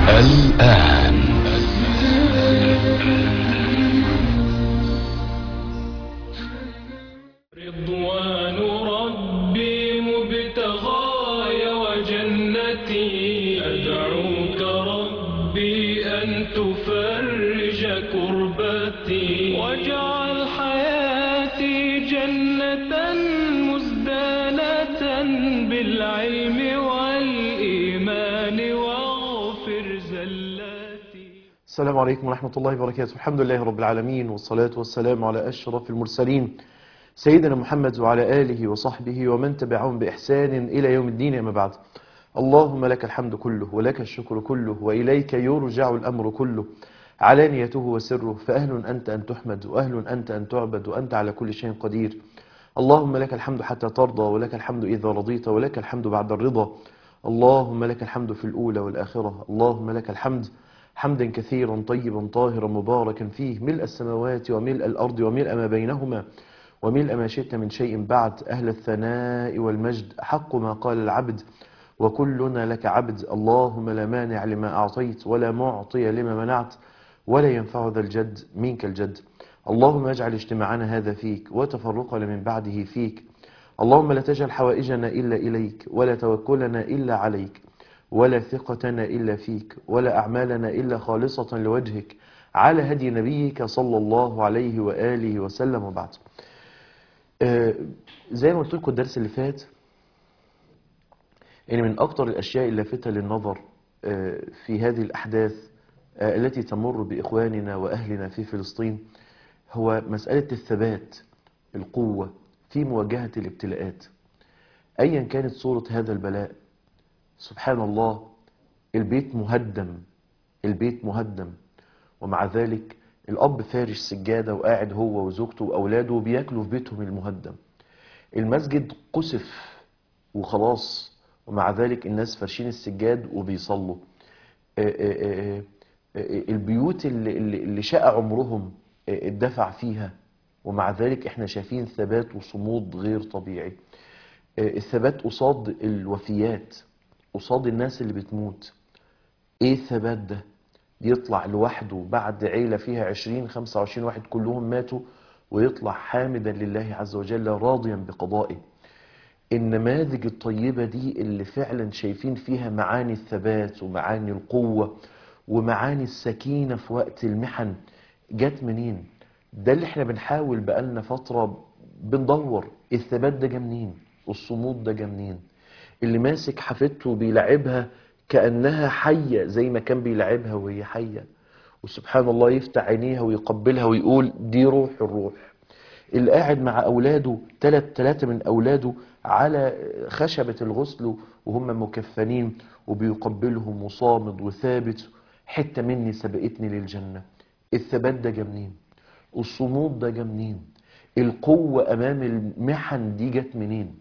الآن رضوان ربي مبتغاي وجنتي أدعوك ربي أن تفرج كربتي واجعل حياتي جنة مزدانة بالعلم والإيمان واغفر زلاتي السلام عليكم ورحمة الله وبركاته الحمد لله رب العالمين والصلاة والسلام على أشرف المرسلين سيدنا محمد وعلى آله وصحبه ومن تبعهم بإحسان إلى يوم الدين أما بعد اللهم لك الحمد كله ولك الشكر كله وإليك يرجع الأمر كله علانيته وسره فأهل أنت أن تحمد وأهل أنت أن تعبد وأنت على كل شيء قدير اللهم لك الحمد حتى ترضى ولك الحمد إذا رضيت ولك الحمد بعد الرضا اللهم لك الحمد في الأولى والآخرة اللهم لك الحمد حمدا كثيرا طيبا طاهرا مباركا فيه ملء السماوات وملء الأرض وملء ما بينهما وملء ما شئت من شيء بعد أهل الثناء والمجد حق ما قال العبد وكلنا لك عبد اللهم لا مانع لما أعطيت ولا معطي لما منعت ولا ينفع ذا الجد منك الجد اللهم اجعل اجتماعنا هذا فيك وتفرقنا من بعده فيك اللهم لا تجعل حوائجنا إلا إليك ولا توكلنا إلا عليك ولا ثقتنا إلا فيك ولا أعمالنا إلا خالصة لوجهك على هدي نبيك صلى الله عليه وآله وسلم وبعد آه، زي ما قلت لكم الدرس اللي فات ان من اكتر الاشياء اللافتة للنظر آه، في هذه الاحداث آه، التي تمر باخواننا واهلنا في فلسطين هو مسألة الثبات القوة في مواجهة الابتلاءات ايا كانت صورة هذا البلاء سبحان الله البيت مهدم البيت مهدم ومع ذلك الأب فارش سجادة وقاعد هو وزوجته وأولاده وبياكلوا في بيتهم المهدم المسجد قصف وخلاص ومع ذلك الناس فارشين السجاد وبيصلوا آه، آه، آه، آه، البيوت اللي, اللي اللي شقى عمرهم آه، اتدفع فيها ومع ذلك احنا شايفين ثبات وصمود غير طبيعي آه، الثبات قصاد الوفيات قصاد الناس اللي بتموت ايه الثبات ده يطلع لوحده بعد عيلة فيها 20 25 واحد كلهم ماتوا ويطلع حامدا لله عز وجل راضيا بقضائه النماذج الطيبة دي اللي فعلا شايفين فيها معاني الثبات ومعاني القوة ومعاني السكينة في وقت المحن جت منين ده اللي احنا بنحاول بقالنا فترة بندور الثبات ده جه منين الصمود ده جه منين اللي ماسك حفيدته بيلعبها كأنها حية زي ما كان بيلعبها وهي حية وسبحان الله يفتح عينيها ويقبلها ويقول دي روح الروح اللي قاعد مع أولاده تلات تلاتة من أولاده على خشبة الغسل وهم مكفنين وبيقبلهم وصامد وثابت حتة مني سبقتني للجنة الثبات ده جه منين الصمود ده جه منين القوة أمام المحن دي جت منين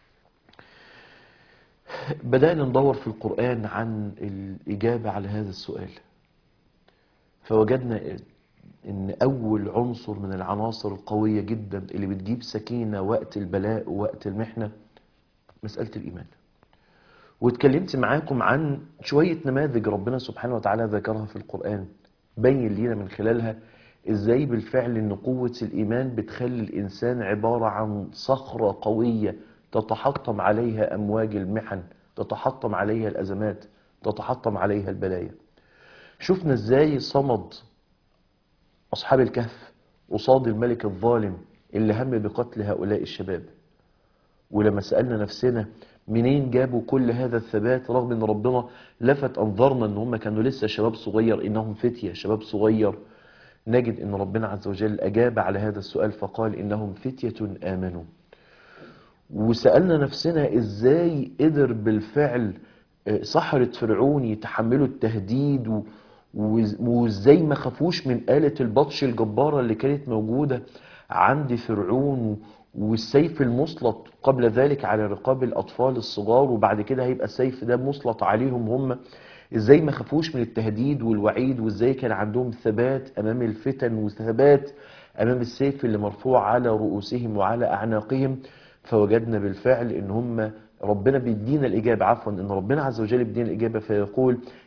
بدأنا ندور في القرآن عن الإجابة على هذا السؤال فوجدنا إن أول عنصر من العناصر القوية جدا اللي بتجيب سكينة وقت البلاء ووقت المحنة مسألة الإيمان واتكلمت معاكم عن شوية نماذج ربنا سبحانه وتعالى ذكرها في القرآن بين لينا من خلالها ازاي بالفعل ان قوة الايمان بتخلي الانسان عبارة عن صخرة قوية تتحطم عليها امواج المحن تتحطم عليها الازمات تتحطم عليها البلايا شفنا ازاي صمد اصحاب الكهف قصاد الملك الظالم اللي هم بقتل هؤلاء الشباب ولما سألنا نفسنا منين جابوا كل هذا الثبات رغم ان ربنا لفت انظارنا ان هم كانوا لسه شباب صغير انهم فتية شباب صغير نجد ان ربنا عز وجل اجاب على هذا السؤال فقال انهم فتية امنوا وسألنا نفسنا ازاي قدر بالفعل آه، سحرة فرعون يتحملوا التهديد و- وز- وازاي ما خافوش من آلة البطش الجبارة اللي كانت موجودة عند فرعون والسيف المسلط قبل ذلك على رقاب الأطفال الصغار وبعد كده هيبقى السيف ده مسلط عليهم هم ازاي ما خافوش من التهديد والوعيد وازاي كان عندهم ثبات امام الفتن وثبات امام السيف اللي مرفوع على رؤوسهم وعلى اعناقهم فوجدنا بالفعل ان هم ربنا بيدينا الإجابة عفوا إن ربنا عز وجل بيدينا الإجابة فيقول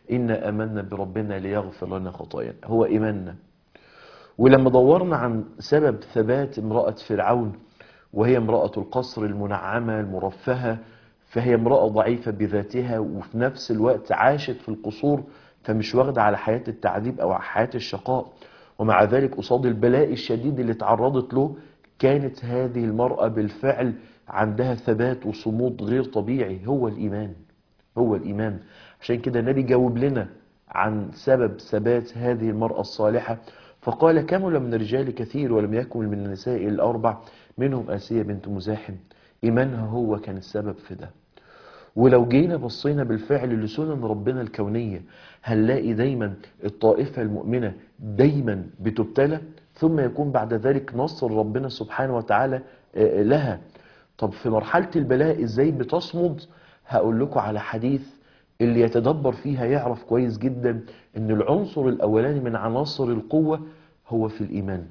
إنا آمنا بربنا ليغفر لنا خطايانا هو إيماننا ولما دورنا عن سبب ثبات امرأة فرعون وهي امرأة القصر المنعمة المرفهة فهي امرأة ضعيفة بذاتها وفي نفس الوقت عاشت في القصور فمش واخدة على حياة التعذيب أو على حياة الشقاء ومع ذلك قصاد البلاء الشديد اللي تعرضت له كانت هذه المرأة بالفعل عندها ثبات وصمود غير طبيعي هو الإيمان هو الإيمان عشان كده النبي جاوب لنا عن سبب ثبات هذه المرأة الصالحة فقال كمل من الرجال كثير ولم يكمل من النساء الأربع منهم آسية بنت مزاحم إيمانها هو كان السبب في ده ولو جينا بصينا بالفعل لسنن ربنا الكونية هنلاقي دايما الطائفة المؤمنة دايما بتبتلى ثم يكون بعد ذلك نصر ربنا سبحانه وتعالى آه، لها طب في مرحلة البلاء ازاي بتصمد هقول لكم على حديث اللي يتدبر فيها يعرف كويس جدا ان العنصر الاولاني من عناصر القوة هو في الايمان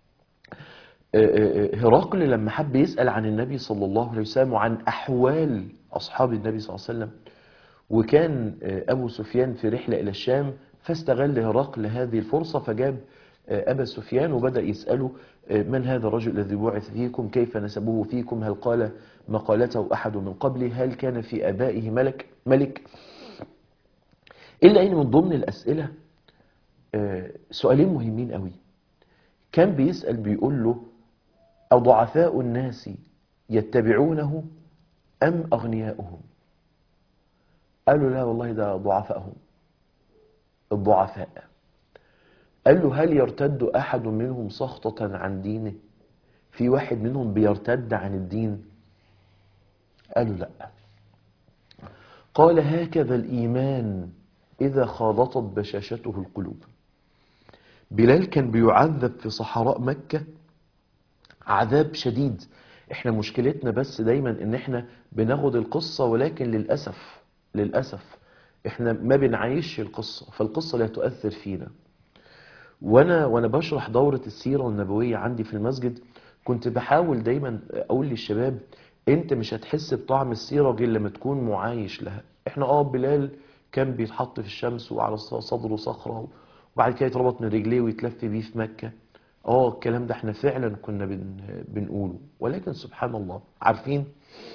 هرقل لما حب يسأل عن النبي صلى الله عليه وسلم وعن أحوال أصحاب النبي صلى الله عليه وسلم وكان أبو سفيان في رحلة إلى الشام فاستغل هرقل هذه الفرصة فجاب أبا سفيان وبدأ يسأله من هذا الرجل الذي بعث فيكم كيف نسبه فيكم هل قال مقالته أحد من قبلي هل كان في أبائه ملك ملك إلا أن من ضمن الأسئلة آه، سؤالين مهمين قوي كان بيسأل بيقول له أضعفاء الناس يتبعونه أم أغنياؤهم قال له لا والله ده ضعفائهم الضعفاء قال له هل يرتد أحد منهم سخطة عن دينه في واحد منهم بيرتد عن الدين قال له لا قال هكذا الإيمان إذا خالطت بشاشته القلوب بلال كان بيعذب في صحراء مكة عذاب شديد احنا مشكلتنا بس دايما ان احنا بناخد القصة ولكن للأسف للأسف احنا ما بنعيش القصة فالقصة لا تؤثر فينا وانا وانا بشرح دورة السيرة النبوية عندي في المسجد كنت بحاول دايما اقول للشباب انت مش هتحس بطعم السيرة غير لما تكون معايش لها احنا اه بلال كان بيتحط في الشمس وعلى صدره صخرة وبعد كده يتربط من رجليه ويتلف بيه في مكة اه الكلام ده احنا فعلا كنا بن بنقوله ولكن سبحان الله عارفين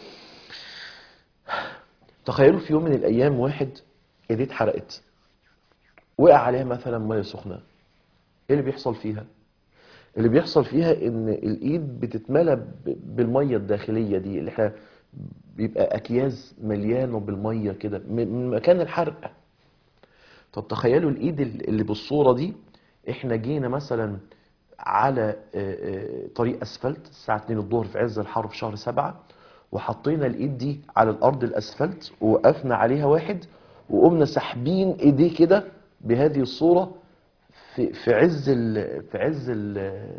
تخيلوا في يوم من الايام واحد ايديه اتحرقت وقع عليها مثلا ميه سخنه ايه اللي بيحصل فيها اللي بيحصل فيها ان الايد بتتملى ب- بالميه الداخليه دي اللي احنا بيبقى اكياس مليانه بالميه كده من من مكان الحرق طب تخيلوا الايد اللي بالصوره دي احنا جينا مثلا على آه، آه، طريق اسفلت الساعه 2 الظهر في عز الحر في شهر سبعة وحطينا الايد دي على الارض الاسفلت ووقفنا عليها واحد وقمنا ساحبين ايديه كده بهذه الصوره في في عز ال في عز ال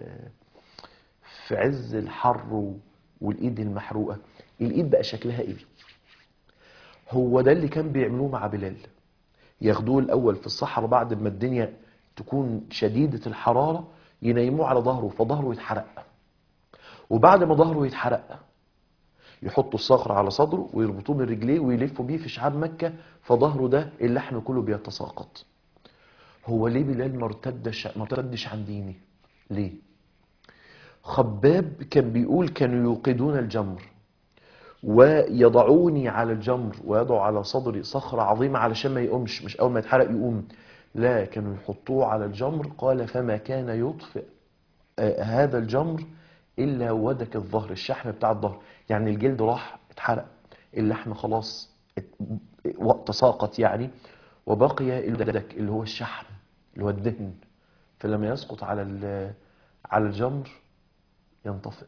في عز الحر و- والايد المحروقه الايد بقى شكلها ايه هو ده اللي كان بيعملوه مع بلال ياخدوه الاول في الصحراء بعد ما الدنيا تكون شديده الحراره ينيموه على ظهره فظهره يتحرق وبعد ما ظهره يتحرق يحطوا الصخر على صدره ويربطوه من رجليه ويلفوا بيه في شعاب مكه فظهره ده اللحم كله بيتساقط هو ليه بلال ما ارتدش ما ارتدش عن ديني ليه خباب كان بيقول كانوا يوقدون الجمر ويضعوني على الجمر ويضعوا على صدري صخرة عظيمة علشان ما يقومش مش أول ما يتحرق يقوم لا كانوا يحطوه على الجمر قال فما كان يطفئ آه، هذا الجمر إلا ودك الظهر الشحم بتاع الظهر يعني الجلد راح اتحرق اللحم خلاص ات- تساقط يعني وبقي الودك اللي هو الشحم اللي هو الدهن فلما يسقط على ال- على الجمر ينطفئ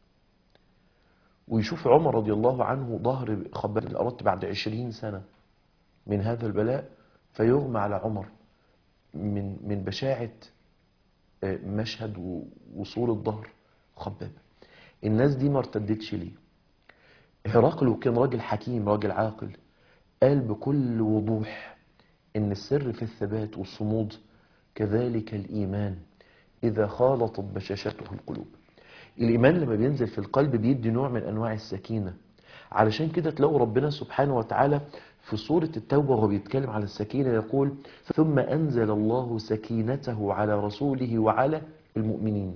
ويشوف عمر رضي الله عنه ظهر خباب الأرض بعد عشرين سنة من هذا البلاء فيغمى على عمر من من بشاعة آه، مشهد و- وصول الظهر خباب الناس دي ما ارتدتش ليه هرقل كان راجل حكيم راجل عاقل قال بكل وضوح ان السر في الثبات والصمود كذلك الايمان اذا خالطت بشاشته القلوب الايمان لما بينزل في القلب بيدي نوع من انواع السكينه علشان كده تلاقوا ربنا سبحانه وتعالى في سورة التوبة وهو بيتكلم على السكينة يقول ثم أنزل الله سكينته على رسوله وعلى المؤمنين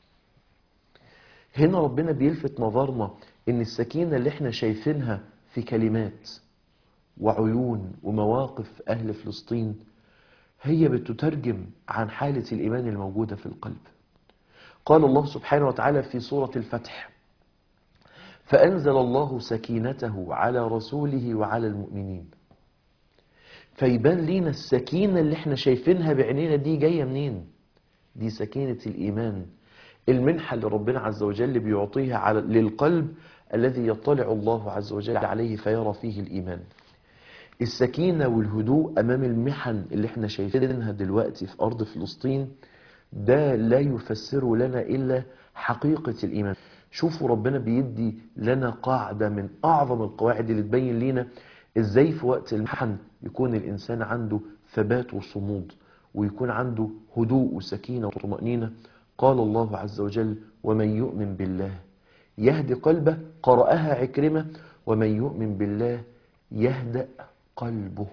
هنا ربنا بيلفت نظرنا ان السكينة اللي احنا شايفينها في كلمات وعيون ومواقف أهل فلسطين هي بتترجم عن حالة الإيمان الموجودة في القلب قال الله سبحانه وتعالى في سورة الفتح فأنزل الله سكينته على رسوله وعلى المؤمنين فيبان لينا السكينة اللي احنا شايفينها بعينينا دي جاية منين دي سكينة الإيمان المنحة اللي ربنا عز وجل بيعطيها على للقلب الذي يطلع الله عز وجل عليه فيرى فيه الإيمان السكينة والهدوء أمام المحن اللي احنا شايفينها دلوقتي في أرض فلسطين ده لا يفسر لنا إلا حقيقة الإيمان شوفوا ربنا بيدي لنا قاعدة من أعظم القواعد اللي تبين لنا إزاي في وقت المحن يكون الإنسان عنده ثبات وصمود ويكون عنده هدوء وسكينة وطمأنينة قال الله عز وجل ومن يؤمن بالله يهدي قلبه قرأها عكرمة ومن يؤمن بالله يهدأ قلبه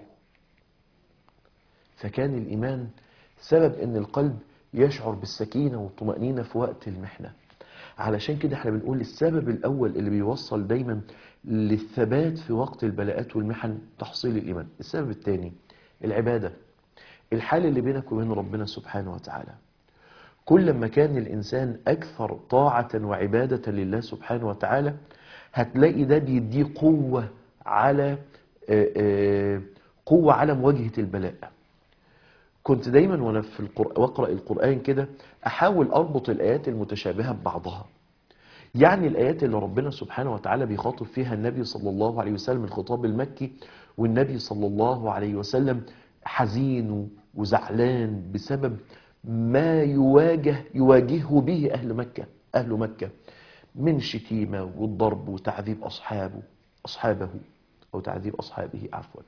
فكان الإيمان سبب أن القلب يشعر بالسكينة والطمأنينة في وقت المحنة علشان كده احنا بنقول السبب الأول اللي بيوصل دايما للثبات في وقت البلاءات والمحن تحصيل الإيمان السبب الثاني العبادة الحال اللي بينك وبين ربنا سبحانه وتعالى كل ما كان الإنسان أكثر طاعة وعبادة لله سبحانه وتعالى هتلاقي ده بيديه قوة على آه، آه، قوة على مواجهة البلاء كنت دايما وانا في القرآن واقرا القرآن كده احاول اربط الايات المتشابهة ببعضها يعني الايات اللي ربنا سبحانه وتعالى بيخاطب فيها النبي صلى الله عليه وسلم الخطاب المكي والنبي صلى الله عليه وسلم حزين وزعلان بسبب ما يواجه يواجهه به اهل مكة اهل مكة من شتيمة والضرب وتعذيب اصحابه اصحابه او تعذيب اصحابه عفوا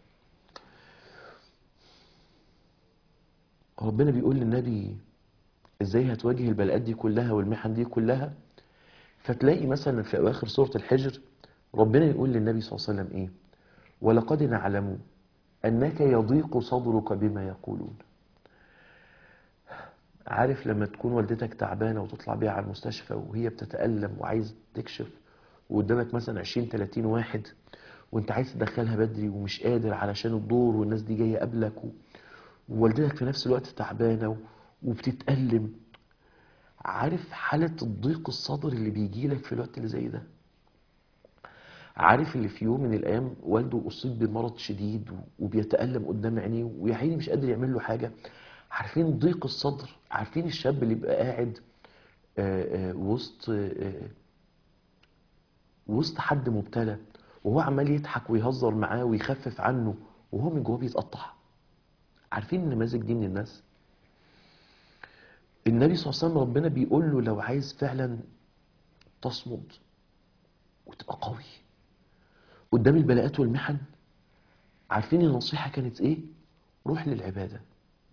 ربنا بيقول للنبي ازاي هتواجه البلاءات دي كلها والمحن دي كلها فتلاقي مثلا في اواخر سورة الحجر ربنا يقول للنبي صلى الله عليه وسلم ايه ولقد نعلم انك يضيق صدرك بما يقولون عارف لما تكون والدتك تعبانة وتطلع بيها على المستشفى وهي بتتألم وعايز تكشف وقدامك مثلا 20 30 واحد وانت عايز تدخلها بدري ومش قادر علشان الدور والناس دي جايه قبلك و... ووالدتك في نفس الوقت تعبانه و... وبتتألم عارف حالة الضيق الصدر اللي بيجي لك في الوقت اللي زي ده عارف اللي في يوم من الايام والده اصيب بمرض شديد و- وبيتألم قدام عينيه ويا عيني مش قادر يعمل له حاجة عارفين ضيق الصدر عارفين الشاب اللي يبقى قاعد آه، آه، وسط آه، وسط حد مبتلى وهو عمال يضحك ويهزر معاه ويخفف عنه وهو من جواه بيتقطع عارفين النماذج دي من الناس النبي صلى الله عليه وسلم ربنا بيقول له لو عايز فعلا تصمد وتبقى قوي قدام البلاءات والمحن عارفين النصيحة كانت ايه روح للعبادة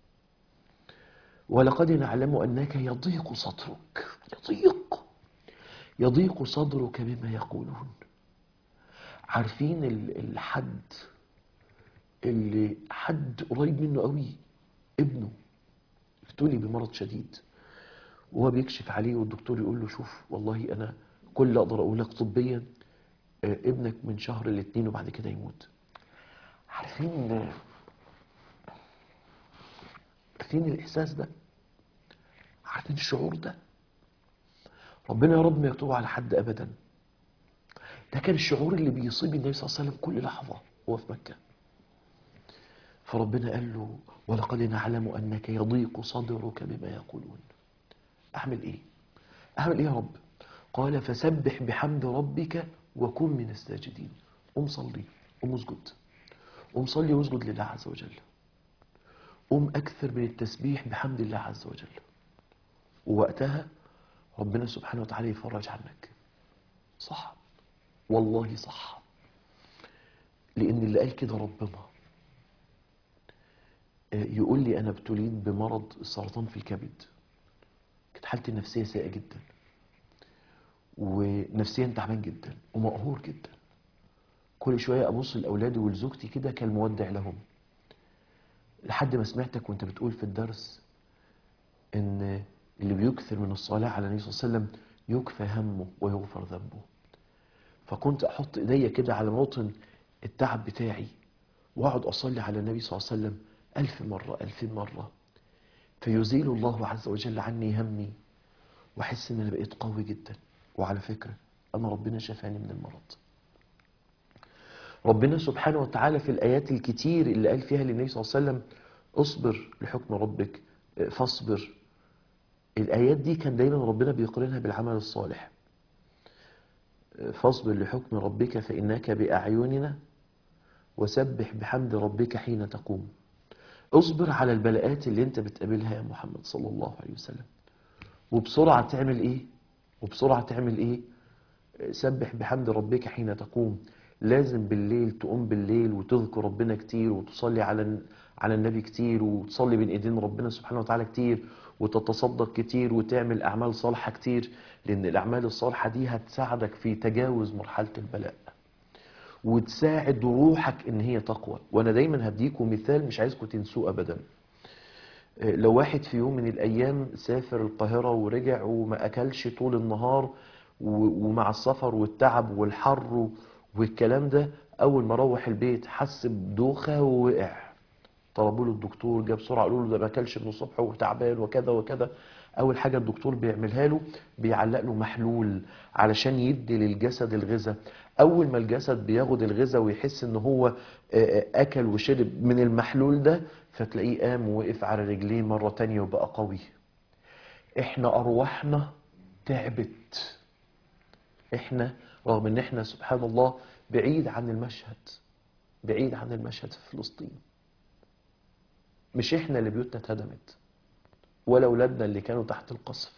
ولقد نعلم أنك يضيق صدرك يضيق يضيق صدرك بما يقولون عارفين ال- الحد اللي حد قريب منه قوي ابنه ابتلي بمرض شديد وهو بيكشف عليه والدكتور يقول له شوف والله انا كل اللي اقدر اقول لك طبيا آه، ابنك من شهر الاثنين وبعد كده يموت عارفين عارفين الاحساس ده عارفين الشعور ده ربنا يا رب ما يكتبه على حد ابدا ده كان الشعور اللي بيصيب النبي صلى الله عليه وسلم كل لحظه وهو في مكه فربنا قال له ولقد نعلم انك يضيق صدرك بما يقولون اعمل ايه اعمل ايه يا رب قال فسبح بحمد ربك وكن من الساجدين قم صلي قم اسجد قم صلي واسجد لله عز وجل قم اكثر من التسبيح بحمد الله عز وجل ووقتها ربنا سبحانه وتعالى يفرج عنك صح والله صح لان اللي قال كده ربنا آه، يقول لي انا ابتليت بمرض السرطان في الكبد كانت حالتي النفسيه سيئه جدا ونفسيا تعبان جدا ومقهور جدا كل شوية أبص لأولادي ولزوجتي كده كالمودع لهم لحد ما سمعتك وانت بتقول في الدرس ان اللي بيكثر من الصلاة على النبي صلى الله عليه وسلم يكفى همه ويغفر ذنبه فكنت احط ايديا كده على موطن التعب بتاعي واقعد اصلي على النبي صلى الله عليه وسلم الف مرة الفين مرة فيزيل الله عز وجل عني همي واحس ان انا بقيت قوي جدا وعلى فكرة انا ربنا شفاني من المرض ربنا سبحانه وتعالى في الآيات الكتير اللي قال فيها للنبي صلى الله عليه وسلم اصبر لحكم ربك فاصبر الآيات دي كان دايما ربنا بيقرنها بالعمل الصالح فاصبر لحكم ربك فإنك بأعيننا وسبح بحمد ربك حين تقوم اصبر على البلاءات اللي انت بتقابلها يا محمد صلى الله عليه وسلم وبسرعة تعمل ايه وبسرعة تعمل ايه سبح بحمد ربك حين تقوم لازم بالليل تقوم بالليل وتذكر ربنا كتير وتصلي على على النبي كتير وتصلي بين ايدين ربنا سبحانه وتعالى كتير وتتصدق كتير وتعمل اعمال صالحه كتير لان الاعمال الصالحه دي هتساعدك في تجاوز مرحله البلاء وتساعد روحك ان هي تقوى وانا دايما هديكم مثال مش عايزكم تنسوه ابدا لو واحد في يوم من الايام سافر القاهره ورجع وما اكلش طول النهار ومع السفر والتعب والحر والكلام ده اول ما روح البيت حس بدوخه ووقع طلبوا له الدكتور جاب بسرعه قالوا له ده ما اكلش من الصبح وتعبان وكذا وكذا اول حاجه الدكتور بيعملها له بيعلق له محلول علشان يدي للجسد الغذاء اول ما الجسد بياخد الغذاء ويحس ان هو اكل وشرب من المحلول ده فتلاقيه قام ووقف على رجليه مره تانية وبقى قوي احنا ارواحنا تعبت احنا رغم ان احنا سبحان الله بعيد عن المشهد بعيد عن المشهد في فلسطين مش احنا اللي بيوتنا اتهدمت ولا اولادنا اللي كانوا تحت القصف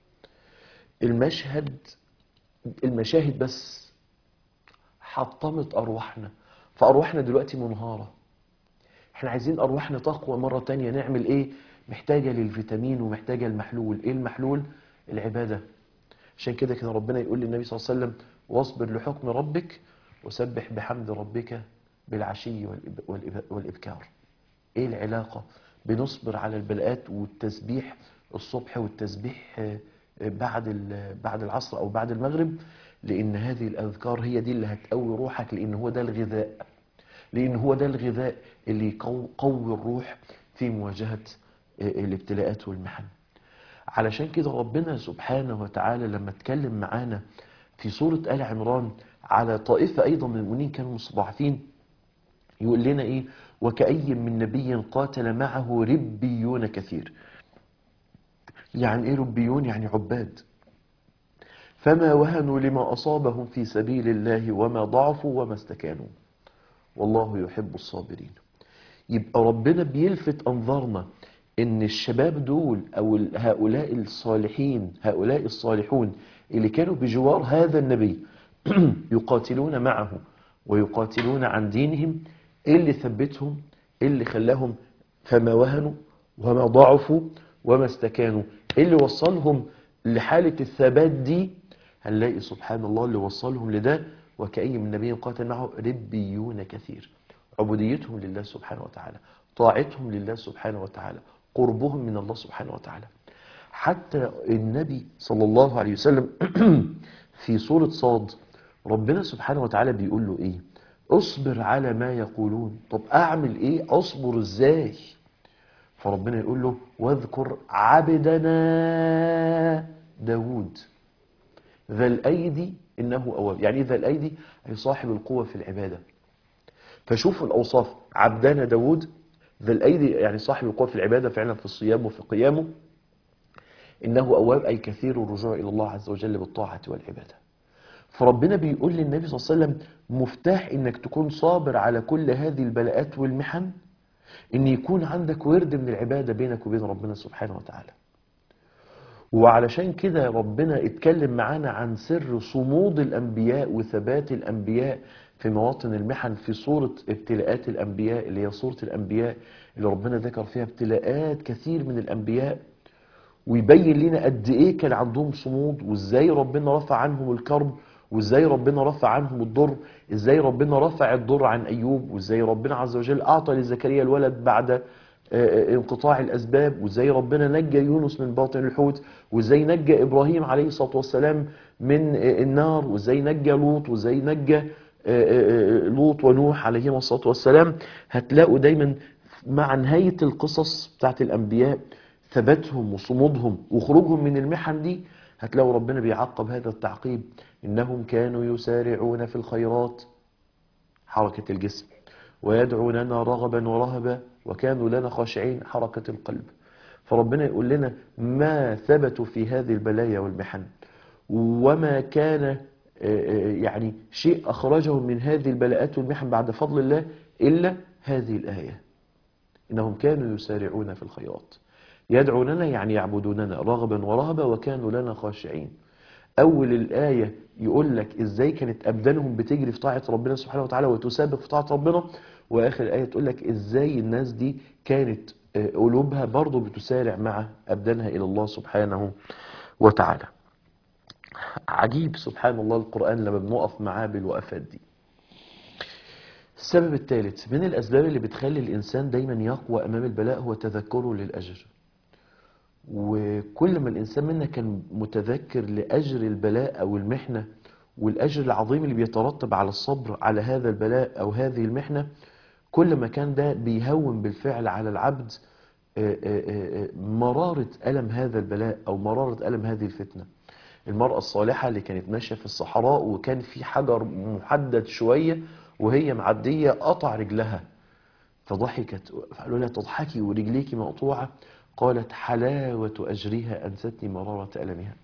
المشهد المشاهد بس حطمت ارواحنا فارواحنا دلوقتي منهارة احنا عايزين ارواحنا تقوى مرة تانية نعمل ايه محتاجة للفيتامين ومحتاجة المحلول ايه المحلول العبادة عشان كده كان ربنا يقول للنبي صلى الله عليه وسلم واصبر لحكم ربك وسبح بحمد ربك بالعشي والإبكار ايه العلاقة بنصبر على البلاءات والتسبيح الصبح والتسبيح بعد بعد العصر او بعد المغرب لان هذه الاذكار هي دي اللي هتقوي روحك لان هو ده الغذاء لان هو ده الغذاء اللي يقوي الروح في مواجهة الابتلاءات والمحن علشان كده ربنا سبحانه وتعالى لما اتكلم معانا في سورة آل عمران على طائفة أيضا من المؤمنين كانوا مستضعفين يقول لنا إيه وكأي من نبي قاتل معه ربيون كثير يعني إيه ربيون يعني عباد فما وهنوا لما أصابهم في سبيل الله وما ضعفوا وما استكانوا والله يحب الصابرين يبقى ربنا بيلفت أنظارنا ان الشباب دول او هؤلاء الصالحين هؤلاء الصالحون اللي كانوا بجوار هذا النبي يقاتلون معه ويقاتلون عن دينهم ايه اللي ثبتهم ايه اللي خلاهم فما وهنوا وما ضعفوا وما استكانوا ايه اللي وصلهم لحالة الثبات دي هنلاقي سبحان الله اللي وصلهم لده وكأي من نبي قاتل معه ربيون كثير عبوديتهم لله سبحانه وتعالى طاعتهم لله سبحانه وتعالى قربهم من الله سبحانه وتعالى حتى النبي صلى الله عليه وسلم في سورة صاد ربنا سبحانه وتعالى بيقول له ايه اصبر على ما يقولون طب اعمل ايه اصبر ازاي فربنا يقول له واذكر عبدنا داود ذا الايدي انه اواب يعني ذا الايدي اي صاحب القوة في العبادة فشوفوا الاوصاف عبدنا داود ذا الايدي يعني صاحب القوة في العبادة فعلا في الصيام وفي قيامه انه اواب اي كثير الرجوع الى الله عز وجل بالطاعة والعبادة فربنا بيقول للنبي صلى الله عليه وسلم مفتاح انك تكون صابر على كل هذه البلاءات والمحن ان يكون عندك ورد من العبادة بينك وبين ربنا سبحانه وتعالى وعلشان كده ربنا اتكلم معانا عن سر صمود الانبياء وثبات الانبياء في مواطن المحن في صورة ابتلاءات الانبياء اللي هي صورة الانبياء اللي ربنا ذكر فيها ابتلاءات كثير من الانبياء ويبين لنا قد ايه كان عندهم صمود وازاي ربنا رفع عنهم الكرب وازاي ربنا رفع عنهم الضر ازاي ربنا رفع الضر عن ايوب وازاي ربنا عز وجل اعطى لزكريا الولد بعد آه، آه، انقطاع الاسباب وازاي ربنا نجى يونس من باطن الحوت وازاي نجى ابراهيم عليه الصلاه والسلام من آه، النار وازاي نجى لوط وازاي نجى آه، آه، آه، لوط ونوح عليهما الصلاه والسلام هتلاقوا دايما مع نهايه القصص بتاعت الانبياء ثباتهم وصمودهم وخروجهم من المحن دي هتلاقوا ربنا بيعقب هذا التعقيب انهم كانوا يسارعون في الخيرات حركة الجسم ويدعوننا رغبا ورهبا وكانوا لنا خاشعين حركة القلب فربنا يقول لنا ما ثبتوا في هذه البلايا والمحن وما كان آه، آه، يعني شيء أخرجهم من هذه البلاءات والمحن بعد فضل الله إلا هذه الآية إنهم كانوا يسارعون في الخيرات يدعوننا يعني يعبدوننا رغبا ورهبا وكانوا لنا خاشعين أول الآية يقول لك إزاي كانت أبدانهم بتجري في طاعة ربنا سبحانه وتعالى وتسابق في طاعة ربنا وآخر الآية تقول لك إزاي الناس دي كانت آه، قلوبها برضه بتسارع مع أبدانها إلى الله سبحانه وتعالى عجيب سبحان الله القرآن لما بنقف معاه بالوقفات دي السبب الثالث من الأسباب اللي بتخلي الإنسان دايما يقوى أمام البلاء هو تذكره للأجر وكل ما الإنسان منا كان متذكر لأجر البلاء أو المحنة والأجر العظيم اللي بيترتب على الصبر على هذا البلاء أو هذه المحنة كل ما كان ده بيهون بالفعل على العبد آه، آه، آه، مرارة ألم هذا البلاء أو مرارة ألم هذه الفتنة المرأة الصالحة اللي كانت ماشية في الصحراء وكان في حجر محدد شوية وهي معدية قطع رجلها فضحكت فقالوا لها تضحكي ورجليك مقطوعة قالت حلاوة أجرها أنستني مرارة ألمها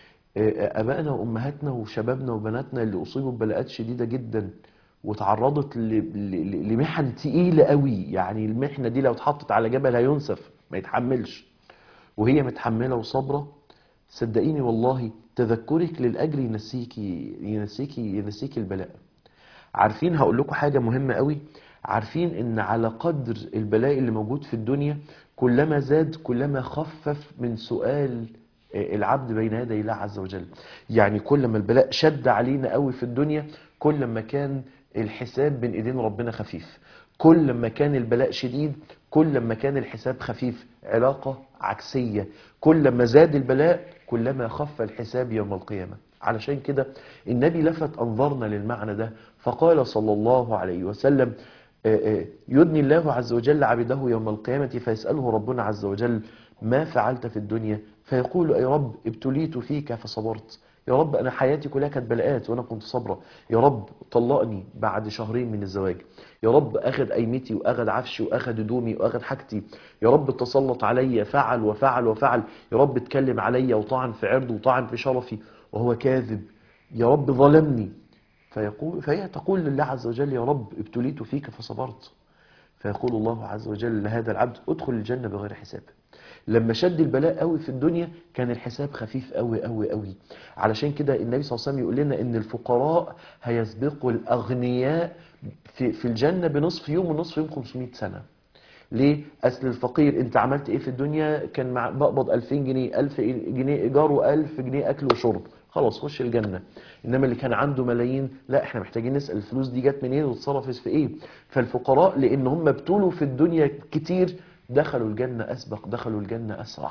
أبائنا وأمهاتنا وشبابنا وبناتنا اللي أصيبوا ببلاءات شديدة جدا وتعرضت ل- ل- ل- لمحن تقيلة قوي يعني المحنة دي لو اتحطت على جبل هينسف ما يتحملش وهي متحملة وصابرة صدقيني والله تذكرك للأجر ينسيكي ينسيكي ينسيكي البلاء عارفين هقول لكم حاجة مهمة قوي عارفين ان على قدر البلاء اللي موجود في الدنيا كلما زاد كلما خفف من سؤال آه، العبد بين يدي الله عز وجل يعني كل ما البلاء شد علينا قوي في الدنيا كل ما كان الحساب بين ايدين ربنا خفيف كل ما كان البلاء شديد كل ما كان الحساب خفيف علاقة عكسية كل ما زاد البلاء كلما خف الحساب يوم القيامة علشان كده النبي لفت أنظارنا للمعنى ده فقال صلى الله عليه وسلم آه، آه، يدني الله عز وجل عبده يوم القيامة فيسأله ربنا عز وجل ما فعلت في الدنيا فيقول أي رب ابتليت فيك فصبرت يا رب أنا حياتي كلها كانت بلاءات وأنا كنت صبرة يا رب طلقني بعد شهرين من الزواج يا رب أخذ أيمتي وأخذ عفشي وأخذ هدومي وأخذ حاجتي يا رب تسلط علي فعل وفعل وفعل يا رب اتكلم علي وطعن في عرضي وطعن في شرفي وهو كاذب يا رب ظلمني فيقول فهي تقول لله عز وجل يا رب ابتليت فيك فصبرت فيقول الله عز وجل لهذا العبد ادخل الجنة بغير حساب لما شد البلاء قوي في الدنيا كان الحساب خفيف قوي قوي قوي علشان كده النبي صلى الله عليه وسلم يقول لنا ان الفقراء هيسبقوا الاغنياء في, في الجنة بنصف يوم ونصف يوم 500 سنة ليه؟ أصل الفقير أنت عملت إيه في الدنيا؟ كان مع بقبض 2000 جنيه 1000 جنيه إيجار و1000 جنيه أكل وشرب خلاص خش الجنة إنما اللي كان عنده ملايين لا إحنا محتاجين نسأل الفلوس دي جت منين واتصرفت في إيه؟ فالفقراء لأن هم ابتلوا في الدنيا كتير دخلوا الجنة أسبق دخلوا الجنة أسرع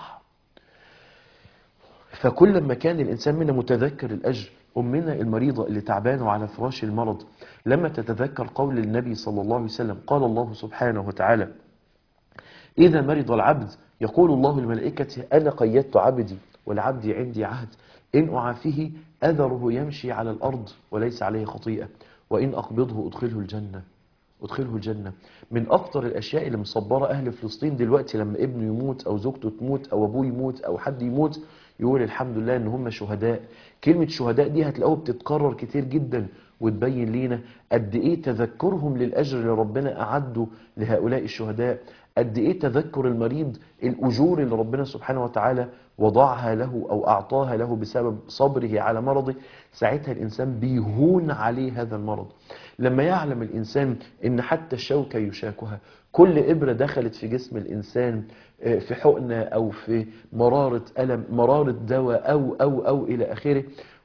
فكل ما كان الإنسان منا متذكر الأجر أمنا المريضة اللي تعبانة على فراش المرض لما تتذكر قول النبي صلى الله عليه وسلم قال الله سبحانه وتعالى إذا مرض العبد يقول الله للملائكة أنا قيدت عبدي والعبد عندي عهد إن أعافيه أذره يمشي على الأرض وليس عليه خطيئة وإن أقبضه أدخله الجنة أدخله الجنة من أكتر الأشياء اللي مصبرة أهل فلسطين دلوقتي لما ابنه يموت أو زوجته تموت أو أبوه يموت أو حد يموت يقول الحمد لله إن هم شهداء كلمة شهداء دي هتلاقوها بتتكرر كتير جدا وتبين لينا قد إيه تذكرهم للأجر اللي ربنا أعده لهؤلاء الشهداء قد إيه تذكر المريض الأجور اللي ربنا سبحانه وتعالى وضعها له أو أعطاها له بسبب صبره على مرضه ساعتها الإنسان بيهون عليه هذا المرض لما يعلم الإنسان إن حتى الشوكة يشاكها كل إبرة دخلت في جسم الإنسان آه، في حقنة أو في مرارة ألم مرارة دواء أو أو أو إلى آخره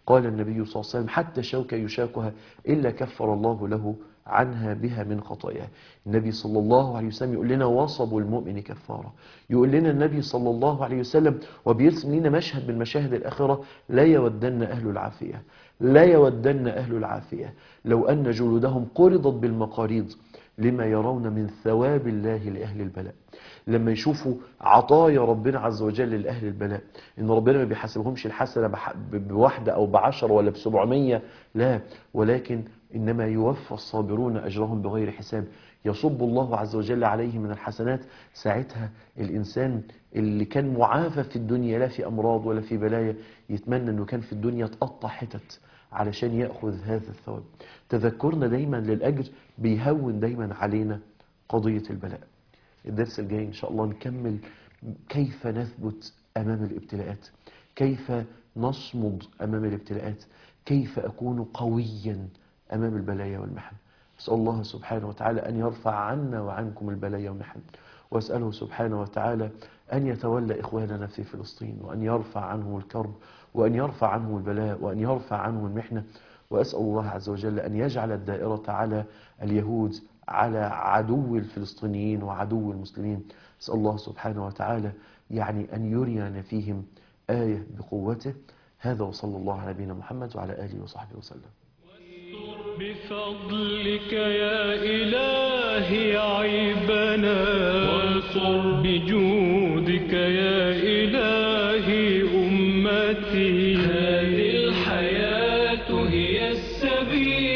قال النبي صلى الله عليه وسلم حتى شوكة يشاكها إلا كفر الله له عنها بها من خطاياه النبي صلى الله عليه وسلم يقول لنا وصب المؤمن كفارة يقول لنا النبي صلى الله عليه وسلم وبيرسم لنا مشهد من مشاهد الآخرة لا يودن أهل العافية لا يودن أهل العافية لو أن جلودهم قرضت بالمقاريض لما يرون من ثواب الله لأهل البلاء لما يشوفوا عطايا ربنا عز وجل لأهل البلاء إن ربنا ما بيحاسبهمش الحسنة بح- ب- بواحدة أو بعشرة ولا بسبعمية لا ولكن إنما يوفى الصابرون أجرهم بغير حساب يصب الله عز وجل عليه من الحسنات ساعتها الإنسان اللي كان معافى في الدنيا لا في أمراض ولا في بلايا يتمنى أنه كان في الدنيا تقطع حتت علشان يأخذ هذا الثواب تذكرنا دايما للأجر بيهون دايما علينا قضية البلاء الدرس الجاي إن شاء الله نكمل كيف نثبت أمام الابتلاءات كيف نصمد أمام الابتلاءات كيف أكون قويا أمام البلايا والمحن أسأل الله سبحانه وتعالى أن يرفع عنا وعنكم البلايا والمحن وأسأله سبحانه وتعالى أن يتولى إخواننا في فلسطين وأن يرفع عنهم الكرب وأن يرفع عنهم البلاء وأن يرفع عنهم المحنة وأسأل الله عز وجل أن يجعل الدائرة على اليهود على عدو الفلسطينيين وعدو المسلمين أسأل الله سبحانه وتعالى يعني أن يرينا فيهم آية بقوته هذا وصلى الله على نبينا محمد وعلى آله وصحبه وسلم بفضلك يا إلهي عيبنا وانصر بجودك يا إلهي أمتي هذه الحياة هي السبيل